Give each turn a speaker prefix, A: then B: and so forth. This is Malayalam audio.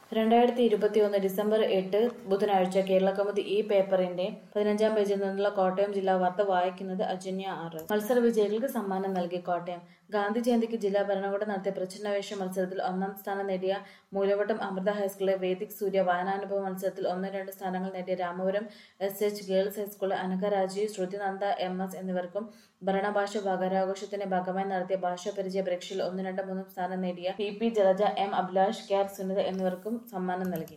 A: രണ്ടായിരത്തി ഇരുപത്തിയൊന്ന് ഡിസംബർ എട്ട് ബുധനാഴ്ച കേരളകൗമുദി ഈ പേപ്പറിന്റെ പതിനഞ്ചാം പേജിൽ നിന്നുള്ള കോട്ടയം ജില്ലാ വാർത്ത വായിക്കുന്നത് അജന്യ ആറ് മത്സര വിജയികൾക്ക് സമ്മാനം നൽകി കോട്ടയം ഗാന്ധി ജയന്തിക്ക് ജില്ലാ ഭരണകൂടം നടത്തിയ പ്രച്ഛന്നവേഷ മത്സരത്തിൽ ഒന്നാം സ്ഥാനം നേടിയ മൂലവട്ടം അമൃത ഹൈസ്കൂളിലെ വേദിക് സൂര്യ വായനാനുഭവ മത്സരത്തിൽ ഒന്ന് രണ്ട് സ്ഥാനങ്ങൾ നേടിയ രാമപുരം എസ് എച്ച് ഗേൾസ് ഹൈസ്കൂളിലെ അനഘ രാജീവ് ശ്രുതിനന്ദ എം എസ് എന്നിവർക്കും ഭരണഭാഷ വാരാഘോഷത്തിന്റെ ഭാഗമായി നടത്തിയ ഭാഷാ പരിചയ പരീക്ഷയിൽ ഒന്ന് രണ്ട് മൂന്നും സ്ഥാനം നേടിയ P P Jalaja M Abhilash K R Sunitha എന്നിവർക്കും സമ്മാനം നൽകി